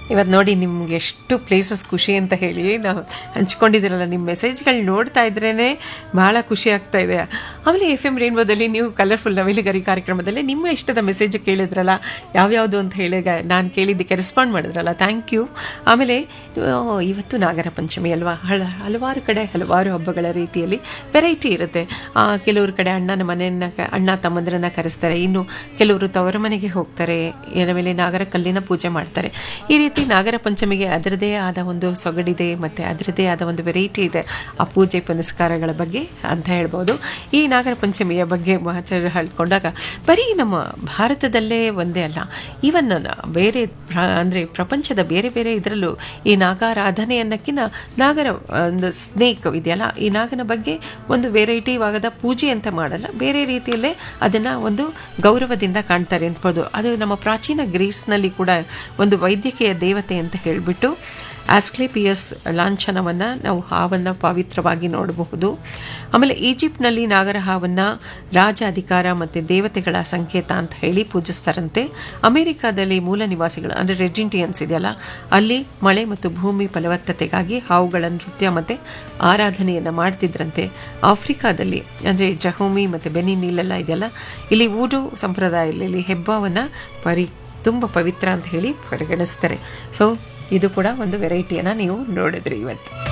ಇವತ್ತು ನೋಡಿ ನಿಮ್ಗೆ ಎಷ್ಟು ಪ್ಲೇಸಸ್ ಖುಷಿ ಅಂತ ಹೇಳಿ ನಾವು ಹಂಚ್ಕೊಂಡಿದ್ದೀರಲ್ಲ ನಿಮ್ಮ ಮೆಸೇಜ್ಗಳು ನೋಡ್ತಾ ಇದ್ರೇ ಭಾಳ ಖುಷಿ ಆಗ್ತಾ ಇದೆ ಆಮೇಲೆ ಎಫ್ ಎಮ್ ರೇನ್ಬೋದಲ್ಲಿ ನೀವು ಕಲರ್ಫುಲ್ ನವಿಲುಗರಿ ಕಾರ್ಯಕ್ರಮದಲ್ಲಿ ನಿಮ್ಮ ಇಷ್ಟದ ಮೆಸೇಜ್ ಕೇಳಿದ್ರಲ್ಲ ಯಾವ್ಯಾವುದು ಅಂತ ಹೇಳಿ ನಾನು ಕೇಳಿದ್ದಕ್ಕೆ ರೆಸ್ಪಾಂಡ್ ಮಾಡಿದ್ರಲ್ಲ ಥ್ಯಾಂಕ್ ಯು ಆಮೇಲೆ ಆ, ಇವತ್ತು ನಾಗರ ಪಂಚಮಿ ಅಲ್ವಾ ಹಳ ಹಲವಾರು ಕಡೆ ಹಲವಾರು ಹಬ್ಬಗಳ ರೀತಿಯಲ್ಲಿ ವೆರೈಟಿ ಇರುತ್ತೆ ಆ, ಕೆಲವ್ರ ಕಡೆ ಅಣ್ಣನ ಮನೆಯನ್ನ ಕ- ಅಣ್ಣ ತಮ್ಮಂದ್ರನ್ನ ಕರೆಸ್ತಾರೆ ಇನ್ನು ಕೆಲವರು ತವರ ಮನೆಗೆ ಹೋಗ್ತಾರೆ ಆಮೇಲೆ ನಾಗರ ಕಲ್ಲಿನ ಪೂಜೆ ಮಾಡ್ತಾರೆ ಈ ರೀತಿ ನಾಗರ ಪಂಚಮಿಗೆ ಅದರದೇ ಆದ ಒಂದು ಸೊಗಡಿದೆ ಮತ್ತು ಅದರದೇ ಆದ ಒಂದು ವೆರೈಟಿ ಇದೆ ಆ ಪೂಜೆ ಪುನಸ್ಕಾರಗಳ ಬಗ್ಗೆ ಅಂತ ಹೇಳ್ಬೋದು ಈ ನಾಗರ ಪಂಚಮಿಯ ಬಗ್ಗೆ ಮಾತಾಡಿ ಹೇಳ್ಕೊಂಡಾಗ ಬರೀ ನಮ್ಮ ಭಾರತದಲ್ಲೇ ಒಂದೇ ಅಲ್ಲ ಈವನ್ ಬೇರೆ ಪ್ರ- ಅಂದರೆ ಪ್ರಪಂಚದ ಬೇರೆ ಬೇರೆ ಇದರಲ್ಲೂ ಈ ನಾಗಾರಾಧನೆ ಅನ್ನಕ್ಕಿಂತ ನಾಗರ ಒಂದು ಸ್ನೇಕ್ ಇದೆಯಲ್ಲ ಈ ನಾಗನ ಬಗ್ಗೆ ಒಂದು ವೆರೈಟಿವಾಗದ ಪೂಜೆ ಅಂತ ಮಾಡಲ್ಲ ಬೇರೆ ರೀತಿಯಲ್ಲೇ ಅದನ್ನು ಒಂದು ಗೌರವದಿಂದ ಕಾಣ್ತಾರೆ ಅನ್ಬೋದು ಅದು ನಮ್ಮ ಪ್ರಾಚೀನ ಗ್ರೀಸ್ನಲ್ಲಿ ಕೂಡ ಒಂದು ವೈದ್ಯಕೀಯ ದೇವತೆ ಅಂತ ಹೇಳಿಬಿಟ್ಟು ಆಸ್ಕ್ಲೇಪಿಯಸ್ ಲಾಂಛನವನ್ನು ನಾವು ಹಾವನ್ನು ಪವಿತ್ರವಾಗಿ ನೋಡಬಹುದು ಆಮೇಲೆ ಈಜಿಪ್ಟ್ನಲ್ಲಿ ನಾಗರ ಹಾವನ್ನು ರಾಜ ಅಧಿಕಾರ ಮತ್ತು ದೇವತೆಗಳ ಸಂಕೇತ ಅಂತ ಹೇಳಿ ಪೂಜಿಸ್ತಾರಂತೆ ಅಮೆರಿಕಾದಲ್ಲಿ ಮೂಲ ನಿವಾಸಿಗಳು ಅಂದರೆ ರೆಡ್ ಇಂಡಿಯನ್ಸ್ ಇದೆಯಲ್ಲ ಅಲ್ಲಿ ಮಳೆ ಮತ್ತು ಭೂಮಿ ಫಲವತ್ತತೆಗಾಗಿ ಹಾವುಗಳ ನೃತ್ಯ ಮತ್ತು ಆರಾಧನೆಯನ್ನು ಮಾಡ್ತಿದ್ರಂತೆ ಆಫ್ರಿಕಾದಲ್ಲಿ ಅಂದರೆ ಜಹೋಮಿ ಮತ್ತು ಬೆನಿನ್ ಇಲ್ಲೆಲ್ಲ ಇದೆಯಲ್ಲ ಇಲ್ಲಿ ಊರು ಸಂಪ್ರದಾಯದಲ್ಲಿ ಹೆಬ್ಬಾವನ್ನು ಪರಿ ತುಂಬ ಪವಿತ್ರ ಅಂತ ಹೇಳಿ ಪರಿಗಣಿಸ್ತಾರೆ ಸೊ ಇದು ಕೂಡ ಒಂದು ವೆರೈಟಿಯನ್ನು ನೀವು ನೋಡಿದ್ರಿ ಇವತ್ತು